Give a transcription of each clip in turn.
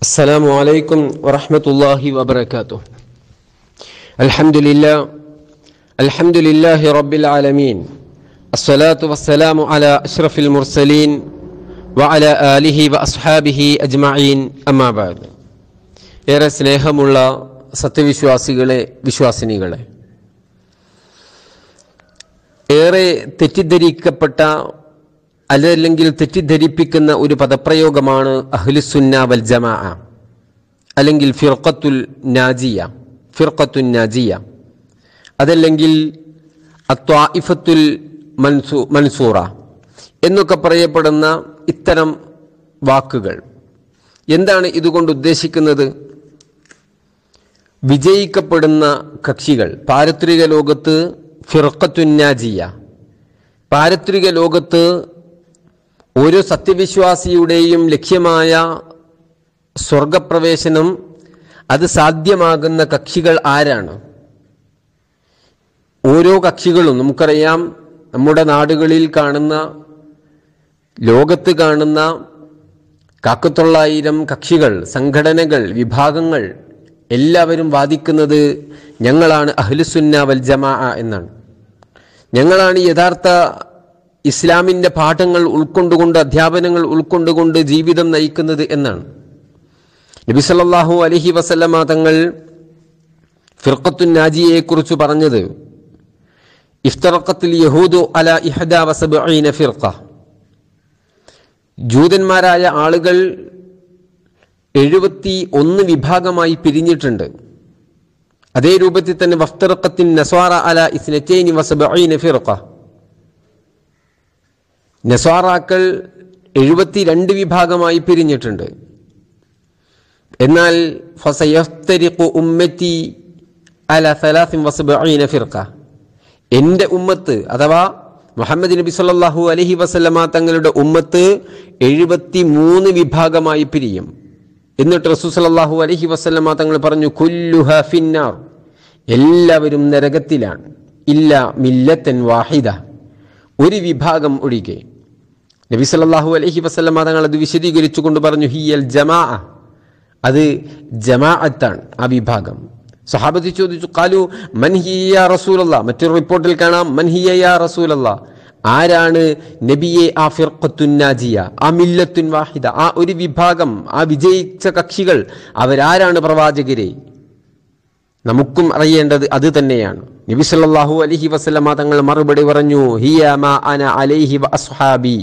السلام عليكم ورحمة الله وبركاته الحمد لله الحمد لله رب العالمين الصلاة والسلام على أشرف المرسلين وعلى آله وأصحابه أجمعين أما بعد ഏറെ സ്നേഹമുള്ള സത്യവിശ്വാസികളെ വിശ്വാസിനികളെ ഏറെ തെറ്റിദ്ധരിക്കപ്പെട്ട അതല്ലെങ്കിൽ തെറ്റിദ്ധരിപ്പിക്കുന്ന ഒരു പദപ്രയോഗമാണ് അഹ്ലുസുന്ന വൽ ജമാ അല്ലെങ്കിൽ ഫിർഖത്തുൽ നാജിയ ഫിർഖത്തുൽ നാജിയ അതല്ലെങ്കിൽ അത്വാഇഫത്തുൽ മൻസൂ മൻസൂറ എന്നൊക്കെ പറയപ്പെടുന്ന ഇത്തരം വാക്കുകൾ എന്താണ് ഇതുകൊണ്ട് ഉദ്ദേശിക്കുന്നത് വിജയിക്കപ്പെടുന്ന കക്ഷികൾ പാരത്രിക ലോകത്ത് ഫിർഖത്തുന്നാജിയ പാരത്രിക ലോകത്ത് ഓരോ സത്യവിശ്വാസിയുടെയും ലക്ഷ്യമായ സ്വർഗപ്രവേശനം അത് സാധ്യമാകുന്ന കക്ഷികൾ ആരാണ് ഓരോ കക്ഷികളും നമുക്കറിയാം നമ്മുടെ നാടുകളിൽ കാണുന്ന ലോകത്ത് കാണുന്ന കാക്കത്തൊള്ളായിരം കക്ഷികൾ സംഘടനകൾ വിഭാഗങ്ങൾ എല്ലാവരും വാദിക്കുന്നത് ഞങ്ങളാണ് അഹ്ലുസുന്ന വൽ ജമാ എന്നാണ് ഞങ്ങളാണ് യഥാർത്ഥ ഇസ്ലാമിൻ്റെ പാഠങ്ങൾ ഉൾക്കൊണ്ടുകൊണ്ട് അധ്യാപനങ്ങൾ ഉൾക്കൊണ്ടുകൊണ്ട് ജീവിതം നയിക്കുന്നത് എന്നാണ് നബി സല്ലല്ലാഹു അലൈഹി വസല്ലമ തങ്ങൾ ഫിർഖത്തുൻ നാജിയെക്കുറിച്ച് പറഞ്ഞത് ഇഫ്തറഖത്തിൽ യഹൂദു അല ഇഹദ വസബഈന ഫിർഖ ജൂതന്മാരായ ആളുകൾ എഴുപത്തി ഒന്ന് വിഭാഗമായി പിരിഞ്ഞിട്ടുണ്ട് അതേ രൂപത്തിൽ തന്നെ വഫ്തറഖത്തിൻ നസ്വാറ അല ഇസ്നറ്റൈനി വസബഈന ഫിർഖ നസ്വാറാക്കൾ എഴുപത്തിരണ്ട് വിഭാഗമായി പിരിഞ്ഞിട്ടുണ്ട് എന്നാൽ ഫസയഫ്തരിഖു ഉമ്മത്തി അല സലാസിൻ വസബഈന ഫിർഖ എൻ്റെ ഉമ്മത്ത് അഥവാ മുഹമ്മദ് നബി സല്ലല്ലാഹു അലൈഹി വസല്ലമ തങ്ങളുടെ ഉമ്മത്ത് എഴുപത്തി മൂന്ന് വിഭാഗമായി പിരിയും എന്നിട്ട് റസൂൽ സല്ലല്ലാഹു അലൈഹി വസല്ലമ തങ്ങൾ പറഞ്ഞു കുല്ലുഹ ഫിന്നാർ എല്ലാവരും നരകത്തിലാണ് ഇല്ല മില്ലത്തൻ വാഹിദ ഒരു വിഭാഗം ഒഴികെ നബി സല്ലല്ലാഹു അലൈഹി വസല്ലമ തങ്ങൾ അത് വിശദീകരിച്ചുകൊണ്ട് പറഞ്ഞു ഹിയൽ ജമാ അത് ജമാഅത്താണ് ആ വിഭാഗം സഹാബത്തി ചോദിച്ചു കാലു മൻഹിയ റസൂലല്ല മറ്റൊരു റിപ്പോർട്ടിൽ കാണാം മൻഹിയ യാ റസൂലല്ല ആരാണ് നബിയെ ആ ഫിർഖത്തുന്നാജിയ ആ മില്ലത്തുൻ വാഹിദ ആ ഒരു വിഭാഗം ആ വിജയിച്ച കക്ഷികൾ അവരാരാണ് പ്രവാചകരെ നമുക്കും അറിയേണ്ടത് അത് തന്നെയാണ് നബി സല്ലല്ലാഹു അലൈഹി വസല്ലമ തങ്ങൾ മറുപടി പറഞ്ഞു ഹിയ മാ അന അലൈഹി വ അസ്ഹാബി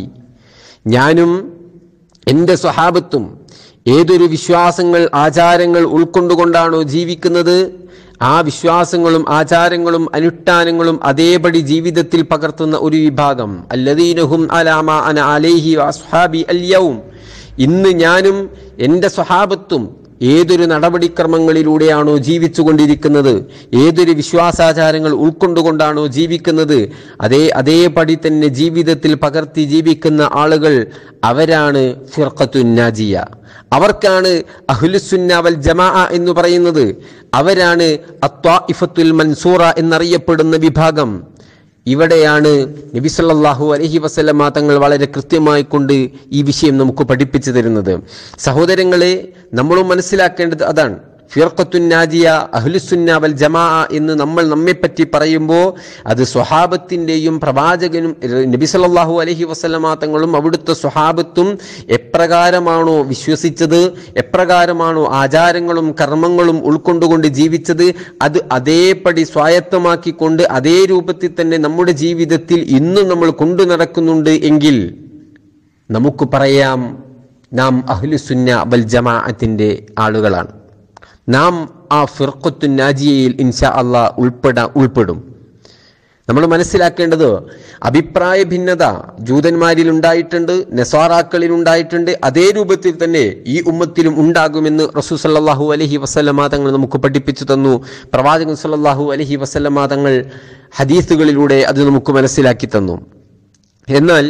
ഞാനും എൻ്റെ സ്വഹാബത്തും ഏതൊരു വിശ്വാസങ്ങൾ ആചാരങ്ങൾ ഉൾക്കൊണ്ടുകൊണ്ടാണോ ജീവിക്കുന്നത് ആ വിശ്വാസങ്ങളും ആചാരങ്ങളും അനുഷ്ഠാനങ്ങളും അതേപടി ജീവിതത്തിൽ പകർത്തുന്ന ഒരു വിഭാഗം അല്ലദീനഹും അലാമ അന അലൈഹി അസ്ഹാബി അല്യവും ഇന്ന് ഞാനും എൻ്റെ സ്വഹാബത്തും ഏതൊരു നടപടിക്രമങ്ങളിലൂടെയാണോ ജീവിച്ചു കൊണ്ടിരിക്കുന്നത് ഏതൊരു വിശ്വാസാചാരങ്ങൾ ഉൾക്കൊണ്ടുകൊണ്ടാണോ ജീവിക്കുന്നത് അതേ അതേപടി തന്നെ ജീവിതത്തിൽ പകർത്തി ജീവിക്കുന്ന ആളുകൾ അവരാണ് ഫിർഖത്തുന്നാജിയ അവർക്കാണ് അഹ്ലുസുന്ന വൽ ജമാ എന്ന് പറയുന്നത് അവരാണ് അത്വാഇഫത്തുൽ മൻസൂറ എന്നറിയപ്പെടുന്ന വിഭാഗം ഇവിടെയാണ് നബി സല്ലല്ലാഹു അലൈഹി വസല്ലമ തങ്ങൾ വളരെ കൃത്യമായി കൊണ്ട് ഈ വിഷയം നമുക്ക് പഠിപ്പിച്ചു തരുന്നത് സഹോദരങ്ങളെ നമ്മളും മനസ്സിലാക്കേണ്ടത് അതാണ് ഫിർഖത്തുൻ നാജിയ അഹ്ലുസുന്ന വൽ ജമാ എന്ന് നമ്മൾ നമ്മെപ്പറ്റി പറയുമ്പോൾ അത് സ്വഹാബത്തിൻ്റെയും പ്രവാചകനും നബി സല്ലല്ലാഹു അലൈഹി വസല്ലമ തങ്ങളും അവിടുത്തെ സ്വഹാബത്തും എപ്രകാരമാണോ വിശ്വസിച്ചത് എപ്രകാരമാണോ ആചാരങ്ങളും കർമ്മങ്ങളും ഉൾക്കൊണ്ടുകൊണ്ട് ജീവിച്ചത് അത് അതേപടി സ്വായത്തമാക്കിക്കൊണ്ട് അതേ രൂപത്തിൽ തന്നെ നമ്മുടെ ജീവിതത്തിൽ ഇന്നും നമ്മൾ കൊണ്ടു നടക്കുന്നുണ്ട് എങ്കിൽ നമുക്ക് പറയാം നാം അഹ്ലുസുന്ന വൽ ജമാഅത്തിൻ്റെ ആളുകളാണ് നാം ആ ഫിർഖത്തു നാജിയയിൽ ഇൻഷാ അള്ളാ ഉൾപ്പെടാ ഉൾപ്പെടും നമ്മൾ മനസ്സിലാക്കേണ്ടത് അഭിപ്രായ ഭിന്നത ജൂതന്മാരിൽ ഉണ്ടായിട്ടുണ്ട് നെസാറാക്കളിൽ ഉണ്ടായിട്ടുണ്ട് അതേ രൂപത്തിൽ തന്നെ ഈ ഉമ്മത്തിലും ഉണ്ടാകുമെന്ന് റസൂ സല്ലാഹു അലഹി വസ്ലമാ തങ്ങൾ നമുക്ക് പഠിപ്പിച്ചു തന്നു പ്രവാചകൻ സല്ലാഹു അലഹി വസ്ലമാ തങ്ങൾ ഹദീസുകളിലൂടെ അത് നമുക്ക് മനസ്സിലാക്കി തന്നു എന്നാൽ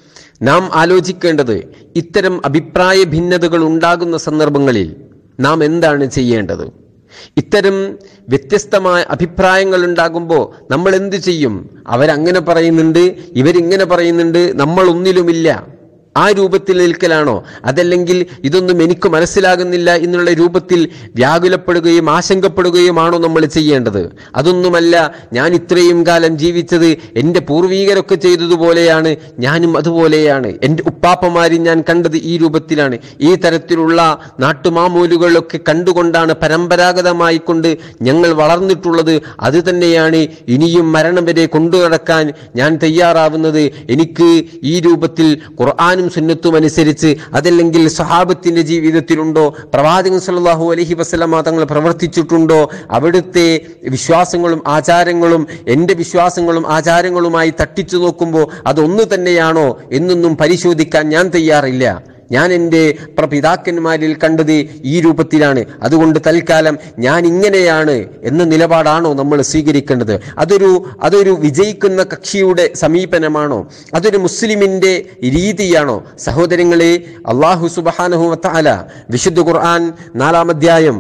നാം ആലോചിക്കേണ്ടത് ഇത്തരം അഭിപ്രായ ഭിന്നതകൾ ഉണ്ടാകുന്ന സന്ദർഭങ്ങളിൽ നാം എന്താണ് ചെയ്യേണ്ടത് ഇത്തരം വ്യത്യസ്തമായ അഭിപ്രായങ്ങൾ ഉണ്ടാകുമ്പോൾ നമ്മൾ എന്ത് ചെയ്യും അവരങ്ങനെ പറയുന്നുണ്ട് ഇവരിങ്ങനെ പറയുന്നുണ്ട് നമ്മൾ ഒന്നിലുമില്ല ആ രൂപത്തിൽ നിൽക്കലാണോ അതല്ലെങ്കിൽ ഇതൊന്നും എനിക്ക് മനസ്സിലാകുന്നില്ല എന്നുള്ള രൂപത്തിൽ വ്യാകുലപ്പെടുകയും ആശങ്കപ്പെടുകയുമാണോ നമ്മൾ ചെയ്യേണ്ടത് അതൊന്നുമല്ല ഞാൻ ഇത്രയും കാലം ജീവിച്ചത് എൻ്റെ പൂർവീകരൊക്കെ ചെയ്തതുപോലെയാണ് ഞാനും അതുപോലെയാണ് എൻ്റെ ഉപ്പാപ്പമാരും ഞാൻ കണ്ടത് ഈ രൂപത്തിലാണ് ഈ തരത്തിലുള്ള നാട്ടുമാമൂലുകളൊക്കെ കണ്ടുകൊണ്ടാണ് പരമ്പരാഗതമായി കൊണ്ട് ഞങ്ങൾ വളർന്നിട്ടുള്ളത് അത് തന്നെയാണ് ഇനിയും മരണം വരെ കൊണ്ടു നടക്കാൻ ഞാൻ തയ്യാറാവുന്നത് എനിക്ക് ഈ രൂപത്തിൽ ഖുർആാനും സുന്നത്തും അനുസരിച്ച് അതല്ലെങ്കിൽ സഹാബത്തിന്റെ ജീവിതത്തിലുണ്ടോ പ്രവാചകൻ സല്ലല്ലാഹു അലൈഹി വസല്ലമ തങ്ങൾ പ്രവർത്തിച്ചിട്ടുണ്ടോ അവിടുത്തെ വിശ്വാസങ്ങളും ആചാരങ്ങളും എൻ്റെ വിശ്വാസങ്ങളും ആചാരങ്ങളുമായി തട്ടിച്ചു നോക്കുമ്പോൾ അതൊന്നു തന്നെയാണോ എന്നൊന്നും പരിശോധിക്കാൻ ഞാൻ തയ്യാറില്ല ഞാൻ എൻ്റെ പ്രപിതാക്കന്മാരിൽ കണ്ടത് ഈ രൂപത്തിലാണ് അതുകൊണ്ട് തൽക്കാലം ഞാൻ ഇങ്ങനെയാണ് എന്ന നിലപാടാണോ നമ്മൾ സ്വീകരിക്കേണ്ടത് അതൊരു അതൊരു വിജയിക്കുന്ന കക്ഷിയുടെ സമീപനമാണോ അതൊരു മുസ്ലിമിന്റെ രീതിയാണോ സഹോദരങ്ങളെ അള്ളാഹു സുബാനഹു വത്താല വിശുദ്ധ ഖുർആൻ നാലാം അധ്യായം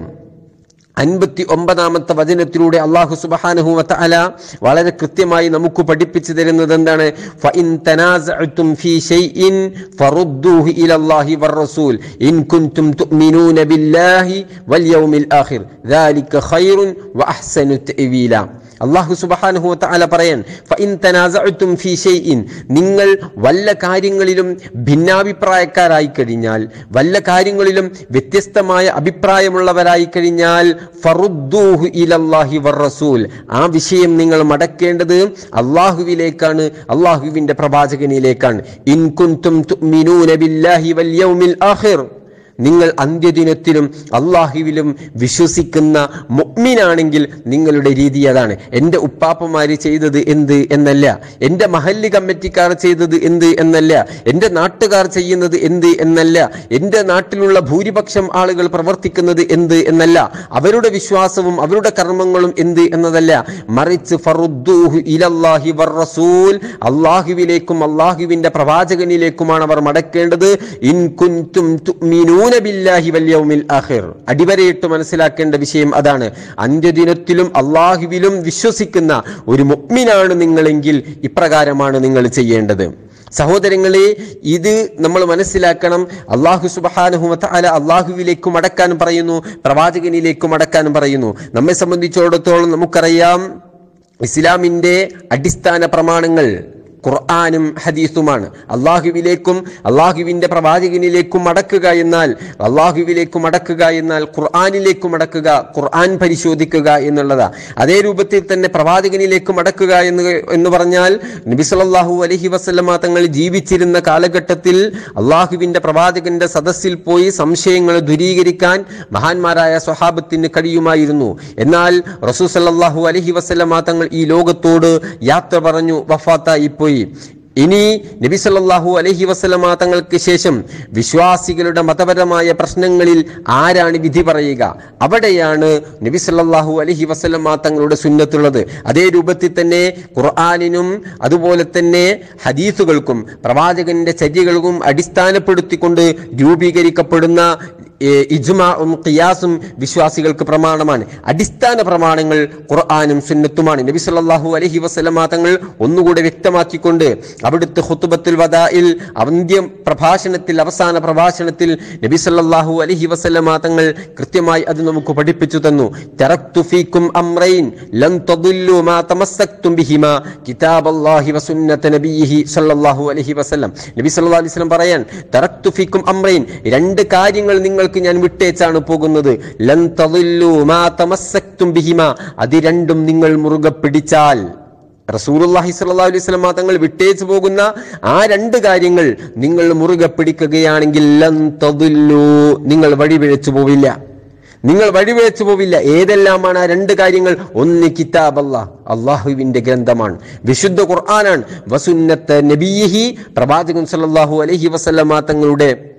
അൻപത്തി ഒമ്പതാമത്തെ വചനത്തിലൂടെ അള്ളാഹു സുബഹാനഹു വതആല വളരെ കൃത്യമായി നമുക്ക് പഠിപ്പിച്ചു തരുന്നത് എന്താണ് ഫഇൻ തനാസഅതും ഫീ ഷൈഇൻ ഫറുദ്ദൂഹു ഇലല്ലാഹി വറസൂൽ ഇൻ കുൻതും തുഅ്മിനൂന ബില്ലാഹി വൽ യൗമിൽ ആഖിർ ദാലിക ഖൈറുൻ വഅഹ്സനു തഅവീല അള്ളാഹു സുബഹാനഹു വതആല പറയാൻ ഫഇൻ തനാസഅതും ഫീ ഷൈഇൻ നിങ്ങൾ വല്ല കാര്യങ്ങളിലും ഭിന്നാഭിപ്രായക്കാരായി കഴിഞ്ഞാൽ വല്ല കാര്യങ്ങളിലും വ്യത്യസ്തമായ അഭിപ്രായമുള്ളവരായി കഴിഞ്ഞാൽ ഫറുദ്ദൂഹു ഇലല്ലാഹി വറസൂൽ ആ വിഷയം നിങ്ങൾ മടക്കേണ്ടത് അള്ളാഹുവിലേക്കാണ് അള്ളാഹുവിന്റെ പ്രവാചകനിലേക്കാണ് ഇൻ കുൻതും തുഅ്മിനൂന ബില്ലാഹി വൽ യൗമിൽ ആഖിർ നിങ്ങൾ അന്ത്യദിനത്തിലും അള്ളാഹുവിലും വിശ്വസിക്കുന്ന മുഅ്മിനാണെങ്കിൽ നിങ്ങളുടെ രീതി അതാണ് എൻ്റെ ഉപ്പാപ്പമാര് ചെയ്തത് എന്ത് എന്നല്ല എൻ്റെ മഹല്ല് കമ്മിറ്റിക്കാർ ചെയ്തത് എന്ത് എന്നല്ല എൻ്റെ നാട്ടുകാർ ചെയ്യുന്നത് എന്ത് എന്നല്ല എൻ്റെ നാട്ടിലുള്ള ഭൂരിപക്ഷം ആളുകൾ പ്രവർത്തിക്കുന്നത് എന്ത് എന്നല്ല അവരുടെ വിശ്വാസവും അവരുടെ കർമ്മങ്ങളും എന്ത് എന്നതല്ല മറിച്ച് ഫറുദ്ദൂഹു ഇലല്ലാഹി വറസൂൽ അള്ളാഹുവിലേക്കും അള്ളാഹുവിന്റെ പ്രവാചകനിലേക്കുമാണ് അവർ മടക്കേണ്ടത് ഇൻ കുൻതും തുഅ്മിനൂന ബില്ലാഹി വൽ യൗമിൽ ആഖിർ അടിവരയിട്ട് മനസ്സിലാക്കേണ്ട വിഷയം അതാണ് അന്ത്യദിനത്തിലും അള്ളാഹുവിലും വിശ്വസിക്കുന്ന ഒരു മുഅ്മിനാണ് നിങ്ങളെങ്കിൽ ഇപ്രകാരമാണ് നിങ്ങൾ ചെയ്യേണ്ടത് സഹോദരങ്ങളെ ഇത് നമ്മൾ മനസ്സിലാക്കണം അള്ളാഹു സുബഹാനുഹു അല അള്ളാഹുവിലേക്കും അടക്കാൻ പറയുന്നു പ്രവാചകനിലേക്കും അടക്കാൻ പറയുന്നു നമ്മെ സംബന്ധിച്ചിടത്തോളം നമുക്കറിയാം ഇസ്ലാമിന്റെ അടിസ്ഥാന പ്രമാണങ്ങൾ ഖുർആാനും ഹദീസുമാണ് അള്ളാഹുവിലേക്കും അള്ളാഹുവിന്റെ പ്രവാചകനിലേക്കും മടക്കുക എന്നാൽ അള്ളാഹുവിലേക്കും മടക്കുക എന്നാൽ ഖുർആാനിലേക്കും മടക്കുക ഖുർആൻ പരിശോധിക്കുക എന്നുള്ളതാ അതേ രൂപത്തിൽ തന്നെ പ്രവാചകനിലേക്ക് മടക്കുക എന്ന് എന്ന് പറഞ്ഞാൽ നബി സല്ലല്ലാഹു അലൈഹി വസല്ലമ തങ്ങൾ ജീവിച്ചിരുന്ന കാലഘട്ടത്തിൽ അള്ളാഹുവിന്റെ പ്രവാചകന്റെ സദസ്സിൽ പോയി സംശയങ്ങൾ ദൂരീകരിക്കാൻ മഹാന്മാരായ സ്വഹാബത്തിന് കഴിയുമായിരുന്നു എന്നാൽ റസൂ സല്ലല്ലാഹു അലൈഹി വസല്ലമ തങ്ങൾ ഈ ലോകത്തോട് യാത്ര പറഞ്ഞു വഫാത്തായി പോയി ഇനി നബി സല്ലല്ലാഹു അലൈഹി വസല്ലമ തങ്ങൾക്ക് ശേഷം വിശ്വാസികളുടെ മതപരമായ പ്രശ്നങ്ങളിൽ ആരാണ് വിധി പറയുക അവിടെയാണ് നബി സല്ലല്ലാഹു അലൈഹി വസല്ലമ തങ്ങളുടെ സുന്നത്തുള്ളത് അതേ രൂപത്തിൽ തന്നെ ഖുർആാനിനും അതുപോലെ തന്നെ ഹദീസുകൾക്കും പ്രവാചകന്റെ ചര്യകൾക്കും അടിസ്ഥാനപ്പെടുത്തിക്കൊണ്ട് രൂപീകരിക്കപ്പെടുന്ന ഏ, ഇജ്മാഉം ഖിയാസും വിശ്വാസികൾക്ക് പ്രമാണമാണ് അടിസ്ഥാന പ്രമാണങ്ങൾ ഖുർആാനും സുന്നത്തുമാണ് നബി സല്ലല്ലാഹു അലൈഹി വസല്ലമ തങ്ങൾ ഒന്നുകൂടെ വ്യക്തമാക്കിക്കൊണ്ട് അവിടുത്തെ ഖുത്തുബത്തുൽ വദായിൽ അന്ത്യം പ്രഭാഷണത്തിൽ അവസാന പ്രഭാഷണത്തിൽ നബി സല്ലല്ലാഹു അലൈഹി വസല്ലമ തങ്ങൾ കൃത്യമായി അത് നമുക്ക് പഠിപ്പിച്ചു തന്നു തറക്തു ഫീക്കും അംറൈൻ ലൻ തദുല്ലു മാ തമസ്സക്തും ബിഹിമാ കിതാബല്ലാഹി വസുന്നത നബിയിഹി സല്ലല്ലാഹു അലൈഹി വസല്ലം നബി സല്ലല്ലാഹു അലൈഹി വസല്ലം പറയാൻ തറക്തു ഫീക്കും അംറൈൻ രണ്ട് കാര്യങ്ങൾ നിങ്ങൾക്ക് ഞാൻ വിട്ടേച്ചാണ് പോകുന്നത് ലൻ തദില്ലു മാ തമസ്സക്തും ബിഹിമാ അത് രണ്ടും നിങ്ങൾ മുറുകെ പിടിച്ചാൽ റസൂലുള്ളാഹി സ്വല്ലല്ലാഹു അലൈഹി വസല്ലം തങ്ങൾ വിട്ടേച്ചു പോകുന്ന ആ രണ്ട് കാര്യങ്ങൾ നിങ്ങൾ മുറുകെ പിടിക്കുകയാണെങ്കിൽ ലൻ തദില്ലു നിങ്ങൾ വഴിപിഴച്ചു പോവില്ല നിങ്ങൾ വഴിപിഴച്ചു പോവില്ല ഏതെല്ലാമാണ് ആ രണ്ട് കാര്യങ്ങൾ ഒന്ന് കിതാബ് അല്ലാഹ് അള്ളാഹുവിന്റെ ഗ്രന്ഥമാണ് വിശുദ്ധ ഖുർആനാണ് വസുന്നത്ത് നബിയിഹി പ്രവാചകൻ സല്ലല്ലാഹു അലൈഹി വസല്ലമ തങ്ങളുടെ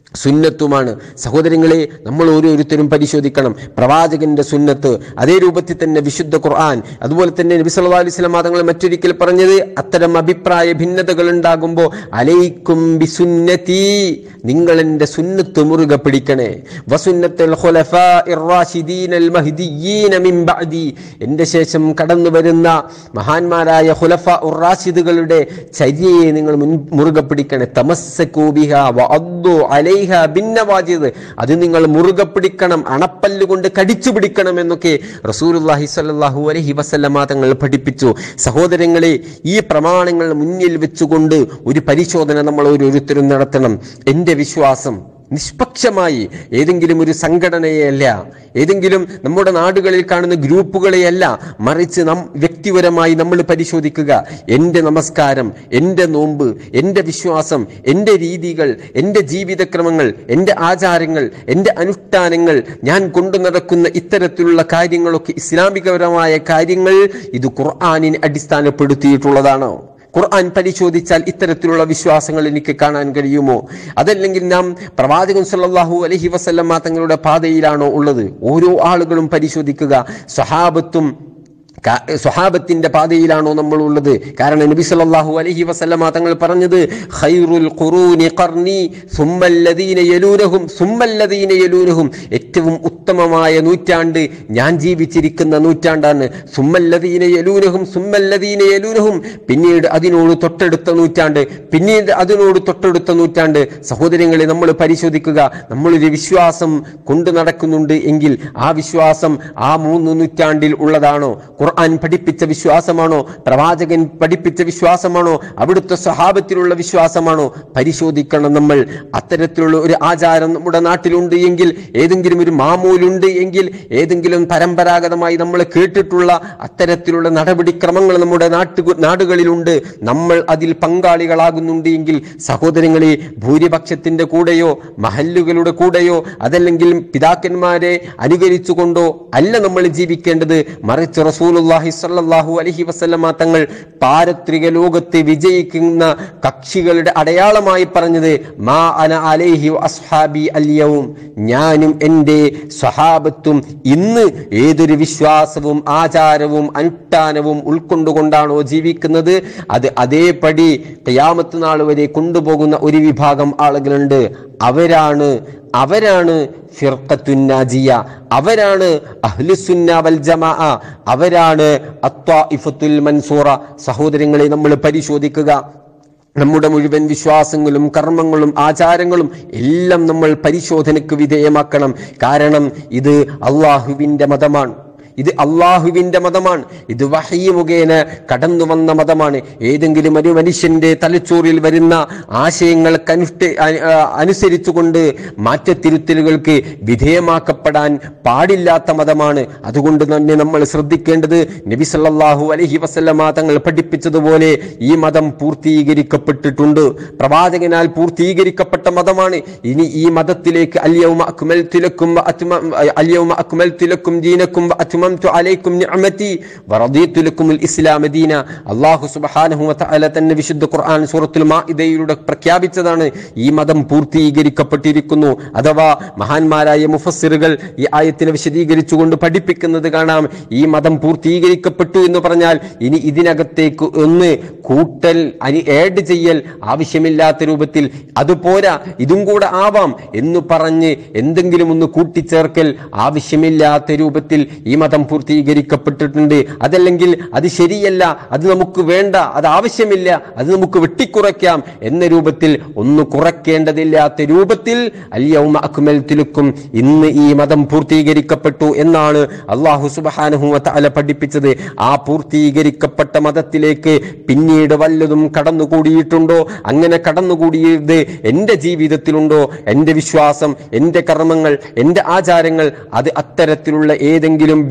സുന്നത്തുമാണ് സഹോദരങ്ങളെ നമ്മൾ ഓരോരുത്തരും പരിശോധിക്കണം പ്രവാചകന്റെ സുന്നത്ത് അതേ രൂപത്തിൽ തന്നെ വിശുദ്ധ ഖുർആൻ അതുപോലെ തന്നെ നബി സല്ലല്ലാഹു അലൈഹി വസല്ലം തങ്ങൾ മറ്റൊരിക്കൽ പറഞ്ഞത് അത്തരം അഭിപ്രായ ഭിന്നതകൾ ഉണ്ടാകുമ്പോൾ അലൈക്കും ബിസുന്നതി നിങ്ങൾ എൻ്റെ സുന്നത്ത് മുറുകെ പിടിക്കണേ വസുന്നത്തുൽ ഖുലഫാഇർ റാഷിദീനൽ മഹ്ദിയീന മിൻ ബഅദി എൻ്റെ ശേഷം കടന്നു വരുന്ന മഹാന്മാരായ ഖുലഫ റാഷിദുകളുടെ ചര്യയെ നിങ്ങൾ മുൻ മുറുകെ പിടിക്കണേ തമസ്സകൂ ബിഹാ വഅദ്ദു അലൈഹ ഭിന്നവാജിത് അത് നിങ്ങൾ മുറുകെ പിടിക്കണം അണപ്പല്ല് കൊണ്ട് കടിച്ചു പിടിക്കണം എന്നൊക്കെ റസൂലുള്ളാഹി സ്വല്ലല്ലാഹു അലൈഹി വസല്ലമ തങ്ങൾ പഠിപ്പിച്ചു സഹോദരങ്ങളെ ഈ പ്രമാണങ്ങൾ മുന്നിൽ വെച്ചുകൊണ്ട് ഒരു പരിശോധന നമ്മൾ ഓരോരുത്തരും നടത്തണം എൻ്റെ വിശ്വാസം നിഷ്പക്ഷമായി ഏതെങ്കിലും ഒരു സംഘടനയെയല്ല ഏതെങ്കിലും നമ്മുടെ നാടുകളിൽ കാണുന്ന ഗ്രൂപ്പുകളെയല്ല മറിച്ച് നം വ്യക്തിപരമായി നമ്മൾ പരിശോധിക്കുക എൻ്റെ നമസ്കാരം എൻ്റെ നോമ്പ് എൻ്റെ വിശ്വാസം എൻ്റെ രീതികൾ എൻ്റെ ജീവിതക്രമങ്ങൾ എൻ്റെ ആചാരങ്ങൾ എൻ്റെ അനുഷ്ഠാനങ്ങൾ ഞാൻ കൊണ്ടു നടക്കുന്ന ഇത്തരത്തിലുള്ള കാര്യങ്ങളൊക്കെ ഇസ്ലാമികപരമായ കാര്യങ്ങൾ ഇത് ഖുർആാനിനെ അടിസ്ഥാനപ്പെടുത്തിയിട്ടുള്ളതാണോ ഖുർആൻ പരിശോധിച്ചാൽ ഇത്തരത്തിലുള്ള വിശ്വാസങ്ങൾ എനിക്ക് കാണാൻ കഴിയുമോ അതല്ലെങ്കിൽ നാം പ്രവാചകൻ സല്ലല്ലാഹു അലൈഹി വസല്ലമ തങ്ങളുടെ പാതയിലാണോ ഉള്ളത് ഓരോ ആളുകളും പരിശോധിക്കുക സ്വഹാബത്തും കാ- സ്വഹാബത്തിന്റെ പാതയിലാണോ നമ്മൾ ഉള്ളത് കാരണം നബി സല്ലല്ലാഹു അലൈഹി വസല്ലമ തങ്ങൾ പറഞ്ഞത് ഖൈറുൽ ഖുറൂനി ഖർനി സുമ്മല്ലദീന യലൂനഹും സുമ്മല്ലദീന യലൂനഹും ഏറ്റവും ഉത്തമമായ നൂറ്റാണ്ട് ഞാൻ ജീവിച്ചിരിക്കുന്ന നൂറ്റാണ്ടാണ് സുമ്മല്ലദീന യലൂനഹും സുമ്മല്ലദീന യലൂനഹും പിന്നീട് അതിനോട് തൊട്ടടുത്ത നൂറ്റാണ്ട് പിന്നീട് അതിനോട് തൊട്ടടുത്ത നൂറ്റാണ്ട് സഹോദരങ്ങളെ നമ്മൾ പരിശോധിക്കുക നമ്മളൊരു വിശ്വാസം കൊണ്ടു നടക്കുന്നുണ്ട് എങ്കിൽ ആ വിശ്വാസം ആ മൂന്ന് നൂറ്റാണ്ടിൽ ഉള്ളതാണോ ഖുർആൻ പഠിപ്പിച്ച വിശ്വാസമാണോ പ്രവാചകൻ പഠിപ്പിച്ച വിശ്വാസമാണോ അവിടുത്തെ സ്വഭാവത്തിലുള്ള വിശ്വാസമാണോ പരിശോധിക്കണം നമ്മൾ അത്തരത്തിലുള്ള ഒരു ആചാരം നമ്മുടെ നാട്ടിലുണ്ട് എങ്കിൽ ഏതെങ്കിലും ഒരു മാമൂലുണ്ട് എങ്കിൽ ഏതെങ്കിലും പരമ്പരാഗതമായി നമ്മൾ കേട്ടിട്ടുള്ള അത്തരത്തിലുള്ള നടപടിക്രമങ്ങൾ നമ്മുടെ നാട്ടു നാടുകളിലുണ്ട് നമ്മൾ അതിൽ പങ്കാളികളാകുന്നുണ്ട് എങ്കിൽ സഹോദരങ്ങളെ ഭൂരിപക്ഷത്തിന്റെ കൂടെയോ മഹല്ലുകളുടെ കൂടെയോ അതല്ലെങ്കിൽ പിതാക്കന്മാരെ അനുകരിച്ചുകൊണ്ടോ അല്ല നമ്മൾ ജീവിക്കേണ്ടത് മറിച്ച് റസൂലുള്ളാഹി സ്വല്ലല്ലാഹു അലൈഹി വസല്ലമ തങ്ങൾ പാരത്രിക ലോകത്ത് വിജയിക്കുന്ന കക്ഷികളുടെ അടയാളമായി പറഞ്ഞത് മാ അന അലൈഹി അസ്ഹാബി അല്യവും ഞാനും എൻ്റെ സ്വഹാബത്തും ഇന്ന് ഏതൊരു വിശ്വാസവും ആചാരവും അനുഷ്ഠാനവും ഉൾക്കൊണ്ടുകൊണ്ടാണോ ജീവിക്കുന്നത് അത് അതേപടി ഖിയാമത്ത് നാൾ വരെ കൊണ്ടുപോകുന്ന ഒരു വിഭാഗം ആളുകളുണ്ട് അവരാണ് അവരാണ് ഫിർഖത്തുന്നാജിയ അവരാണ് അഹ്ലുസുന്ന വൽ ജമാ അവരാണ് അത്വാഇഫത്തുൽ മൻസൂറ സഹോദരങ്ങളെ നമ്മൾ പരിശോധിക്കുക നമ്മുടെ മുഴുവൻ വിശ്വാസങ്ങളും കർമ്മങ്ങളും ആചാരങ്ങളും എല്ലാം നമ്മൾ പരിശോധനയ്ക്ക് വിധേയമാക്കണം കാരണം ഇത് അള്ളാഹുവിന്റെ മതമാണ് ഇത് അള്ളാഹുവിന്റെ മതമാണ് ഇത് വഹി മുഖേന കടന്നു വന്ന മതമാണ് ഏതെങ്കിലും ഒരു മനുഷ്യന്റെ തലച്ചോറിൽ വരുന്ന ആശയങ്ങൾക്ക് അനുഷ്ഠ അ- ആ, അനുസരിച്ചുകൊണ്ട് മാറ്റത്തിരുത്തലുകൾക്ക് വിധേയമാക്കപ്പെടാൻ പാടില്ലാത്ത മതമാണ് അതുകൊണ്ട് തന്നെ നമ്മൾ ശ്രദ്ധിക്കേണ്ടത് നബി സല്ലല്ലാഹു അലൈഹി വസല്ലമ തങ്ങൾ പഠിപ്പിച്ചതുപോലെ ഈ മതം പൂർത്തീകരിക്കപ്പെട്ടിട്ടുണ്ട് പ്രവാചകനാൽ പൂർത്തീകരിക്കപ്പെട്ട മതമാണ് ഇനി ഈ മതത്തിലേക്ക് അല്യൗമ അക്മൽതു ലക്കും വ അത്മ- അല്യൗമ അക്മൽതു ലക്കും ദീനക്കും വ അത്മംതു അലൈക്കും നിഅമതി വറദീതു ലക്കുമുൽ ഇസ്ലാമ ദീന അല്ലാഹു സുബ്ഹാനഹു വ തആല തന്നെ വിശുദ്ധ ഖുർആൻ സൂറത്തുൽ മാഇദയിലൂടെ പ്രഖ്യാപിച്ചതാണ് ഈ മതം പൂർത്തീകരിക്കപ്പെട്ടിരിക്കുന്നു അഥവാ മഹാന്മാരായ മുഫസ്സിറുകൾ ഈ ആയത്തിനെ വിശദീകരിച്ചുകൊണ്ട് പഠിപ്പിക്കുന്നത് കാണാം ഈ മതം പൂർത്തീകരിക്കപ്പെട്ടു എന്ന് പറഞ്ഞാൽ ഇനി ഇതിനകത്തേക്ക് ഒന്ന് കൂട്ടൽ അനി ഏഡ് ചെയ്യൽ ആവശ്യമില്ലാത്ത രൂപത്തിൽ അതുപോരാ ഇതും കൂടെ ആവാം എന്ന് പറഞ്ഞ് എന്തെങ്കിലും ഒന്ന് കൂട്ടിച്ചേർക്കൽ ആവശ്യമില്ലാത്ത രൂപത്തിൽ ഈ മതം പൂർത്തീകരിക്കപ്പെട്ടിട്ടുണ്ട് അതല്ലെങ്കിൽ അത് ശരിയല്ല അത് നമുക്ക് വേണ്ട അത് ആവശ്യമില്ല അത് നമുക്ക് വെട്ടിക്കുറയ്ക്കാം എന്ന രൂപത്തിൽ ഒന്ന് കുറയ്ക്കേണ്ടതില്ലാത്ത രൂപത്തിൽ അല്യൗമ അക്മൽത്തുലക്കും ഇന്ന് ഈ മതം പൂർത്തീകരിക്കപ്പെട്ടു എന്നാണ് അള്ളാഹു സുബ്ഹാനഹു വ തആല പഠിപ്പിച്ചത് ആ പൂർത്തീകരിക്കപ്പെട്ട മതത്തിലേക്ക് പിന്നീട് വല്ലതും കടന്നുകൂടിയിട്ടുണ്ടോ അങ്ങനെ കടന്നുകൂടിയത് എൻ്റെ ജീവിതത്തിലുണ്ടോ എൻ്റെ വിശ്വാസം എൻ്റെ കർമ്മങ്ങൾ എൻ്റെ ആചാരങ്ങൾ അത് അത്തരത്തിലുള്ള ഏതെങ്കിലും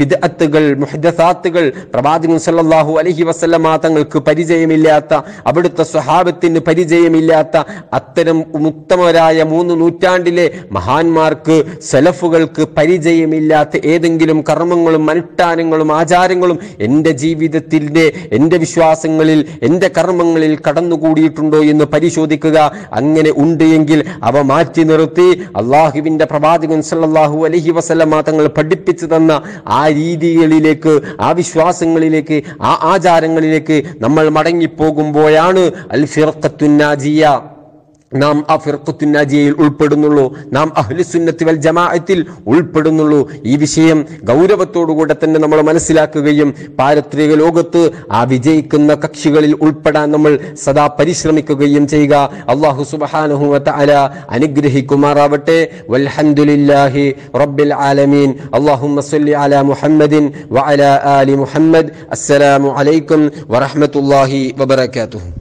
ബിദ്അത്തുകൾ മുഹദസാത്തുകൾ പ്രവാചകൻ സല്ലല്ലാഹു അലൈഹി വസല്ലമ തങ്ങൾക്ക് പരിചയമില്ലാത്ത അവിടുത്തെ സ്വഹാബത്തിന് പരിചയമില്ലാത്ത അത്തരം ഉത്തമരായ മൂന്ന് നൂറ്റാണ്ടിലെ മഹാന്മാർക്ക് സലഫുകൾക്ക് പരിചയമില്ലാത്ത ഏതെങ്കിലും കർമ്മങ്ങളും അനുഷ്ഠാനങ്ങളും ആചാരങ്ങളും എൻ്റെ ജീവിതത്തിൻ്റെ എൻ്റെ വിശ്വാസങ്ങളിൽ എൻ്റെ കർമ്മങ്ങളിൽ കടന്നുകൂടിയിട്ടുണ്ടോ എന്ന് പരിശോധിക്കുക അങ്ങനെ ഉണ്ട് എങ്കിൽ അവ മാറ്റി നിർത്തി അള്ളാഹുവിൻ്റെ പ്രവാചകൻ സല്ലല്ലാഹു അലൈഹി വസല്ലമ തങ്ങൾ പഠിപ്പിച്ചു തന്ന ആ രീതികളിലേക്ക് ആ വിശ്വാസങ്ങളിലേക്ക് ആ ആചാരങ്ങളിലേക്ക് നമ്മൾ മടങ്ങിപ്പോകുമ്പോഴാണ് അൽ ഫിർഖത്തുന്നാജിയ നാം ആ ഫിർഖത്തുന്നാജിയയിൽ ഉൾപ്പെടുന്നുള്ളൂ നാം അഹ്ലുസുന്നത്തി വൽ ജമാഅത്തിൽ ഉൾപ്പെടുന്നുള്ളൂ ഈ വിഷയം ഗൗരവത്തോടുകൂടെ തന്നെ നമ്മൾ മനസ്സിലാക്കുകയും പാരത്രിക ലോകത്ത് ആ വിജയിക്കുന്ന കക്ഷികളിൽ ഉൾപ്പെടാൻ നമ്മൾ സദാ പരിശ്രമിക്കുകയും ചെയ്യുക അള്ളാഹു സുബ്ഹാനഹു വ തആല അനുഗ്രഹിക്കുമാറാവട്ടെ വൽഹംദുലില്ലാഹി റബ്ബിൽ ആലമീൻ അല്ലാഹുമ്മ സ്വല്ലി അലാ മുഹമ്മദിൻ വഅലാ ആലി മുഹമ്മദ് അസ്സലാമു അലൈക്കും വറഹ്മത്തുള്ളാഹി വബറകാതുഹു